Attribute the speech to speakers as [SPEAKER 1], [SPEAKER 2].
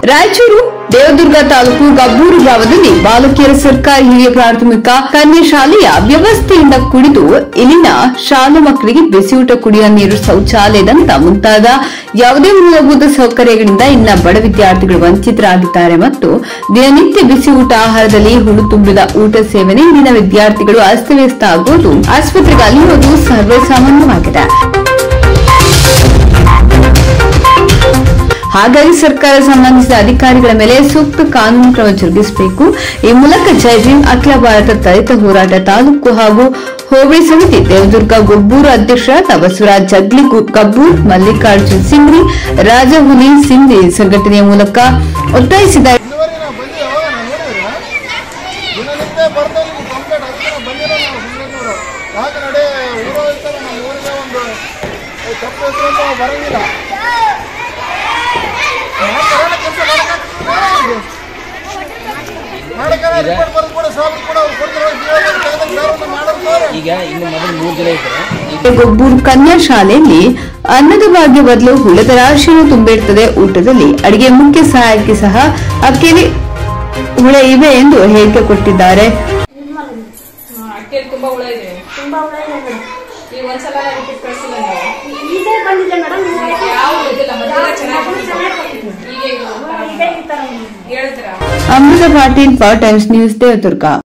[SPEAKER 1] ರಾಯಚೂರು ದೇವದುರ್ಗ ತಾಲೂಕು ಗಬ್ಬೂರು ಗ್ರಾಮದಲ್ಲಿ ಬಾಲಕಿಯರ ಸರ್ಕಾರಿ ಹಿರಿಯ ಪ್ರಾಥಮಿಕ ಕನ್ಯಾ ಶಾಲೆಯ ವ್ಯವಸ್ಥೆಯಿಂದ ಕುಡಿದು ಇಲ್ಲಿನ ಶಾಲಾ ಮಕ್ಕಳಿಗೆ ಬಿಸಿಯೂಟ ಕುಡಿಯುವ ನೀರು ಶೌಚಾಲಯದಂತ ಮುಂತಾದ ಯಾವುದೇ ಮೂಲಭೂತ ಸೌಕರ್ಯಗಳಿಂದ ಇನ್ನ ಬಡ ವಿದ್ಯಾರ್ಥಿಗಳು ವಂಚಿತರಾಗಿದ್ದಾರೆ ಮತ್ತು ದಿನನಿತ್ಯ ಬಿಸಿ ಊಟ ಆಹಾರದಲ್ಲಿ ಹುಳು ತುಂಬಿದ ಊಟ ಸೇವನೆ ಇಲ್ಲಿನ ವಿದ್ಯಾರ್ಥಿಗಳು ಅಸ್ತವ್ಯಸ್ತ ಆಗುವುದು ಆಸ್ಪತ್ರೆಗೆ ಅಲಿಯುವುದು ಸರ್ವೇ ಸಾಮಾನ್ಯವಾಗಿದೆ ಹಾಗಾಗಿ ಸರ್ಕಾರ ಸಂಬಂಧಿಸಿದ ಅಧಿಕಾರಿಗಳ ಮೇಲೆ ಸೂಕ್ತ ಕಾನೂನು ಕ್ರಮ ಜರುಗಿಸಬೇಕು ಈ ಮೂಲಕ ಜೈ ಭೀಮ್ ಅಖಿಲ ಭಾರತ ದಲಿತ ಹೋರಾಟ ತಾಲೂಕು ಹಾಗೂ ಹೋಬಳಿ ಸಮಿತಿ ದೇವದುರ್ಗ ಗೊಬ್ಬೂರು ಅಧ್ಯಕ್ಷರಾದ ಬಸವರಾಜ್ ಜಗ್ಲಿ ಗು- ಗಬ್ಬೂರ್ ಮಲ್ಲಿಕಾರ್ಜುನ್ ಸಿಂಗ್ರಿ ರಾಜಹುಲಿ ಸಿಂಧಿ ಸಂಘಟನೆಯ ಮೂಲಕ ಒತ್ತಾಯಿಸಿದ್ದಾರೆ
[SPEAKER 2] ಇಲ್ಲಿವರೆಗೆ ನಾವು ಬಂದು ಯಾವಾಗ ನಾವು ನೋಡಿದ್ರೆ ದಿನನಿತ್ಯ ಬರ್ತಾ ಇಲ್ಲಿ ಕಂಪ್ಲೇಂಟ್ ಅದಕ್ಕೆ ನಾವು ಬಂದಿರೋ ನಾವು ಸುಮ್ಮನೆ ನೋಡು ಯಾಕೆ ನಡೆ ಊರು ಇರ್ತಾರೆ ನಮ್ಮ ಊರಿಗೆ ಒಂದು ಏ, ತಪ್ಪು ಹೆಸರು ಅಂತ ನಾವು ಬರಂಗಿಲ್ಲ ಮಾಡಕ್ಕೆ ರಿಪೋರ್ಟ್ ಬರೆದು ಕೂಡ ಸಾಬ್ ಕೂಡ ಅವ್ರು ಕೊಡ್ತಾರೆ ಮಾಡೋದು
[SPEAKER 3] ಈಗ ಇನ್ನು ಮೊದಲು ಮೂರು ಜನ ಇದ್ದಾರೆ
[SPEAKER 1] ಗೊಬ್ಬೂರು ಕನ್ಯಾ ಶಾಲೆಯಲ್ಲಿ ಅನ್ನದ ಭಾಗ್ಯ ಬದಲು ಹುಳದ ರಾಶಿಯನ್ನು ತುಂಬಿರುತ್ತದೆ ಊಟದಲ್ಲಿ ಅಡಿಗೆ ಮುಖ್ಯ ಸಹಾಯಕಿ ಸಹ ಅಕ್ಕಿಲಿ ಹುಳ ಇವೆ ಎಂದು ಹೇಳಿಕೆ ಕೊಟ್ಟಿದ್ದಾರೆ
[SPEAKER 4] ಅಕ್ಕಿಯಲ್ಲಿ ತುಂಬಾ ಹುಳ ಇದೆ
[SPEAKER 5] ತುಂಬಾ ಹುಳ ಇದೆ ಮೇಡಮ್
[SPEAKER 4] ಈಗ ಒಂದ್ಸಲ ರಿಪೀಟ್ ಕಳಿಸಿಲ್ಲ ನೀವು
[SPEAKER 5] ಇದೇ ಬಂದಿದೆ ಮೇಡಮ್
[SPEAKER 4] ಯಾವ ಇದಿಲ್ಲ ಮೊದಲೇ ಚೆನ್ನಾಗಿ
[SPEAKER 5] ಚೆನ್ನಾಗಿ
[SPEAKER 4] ಈಗ
[SPEAKER 5] ಇದೇ ಈ ತರ
[SPEAKER 4] ಹೇಳ್ತೀರಾ
[SPEAKER 1] Amrutha Patil power times news Devadurga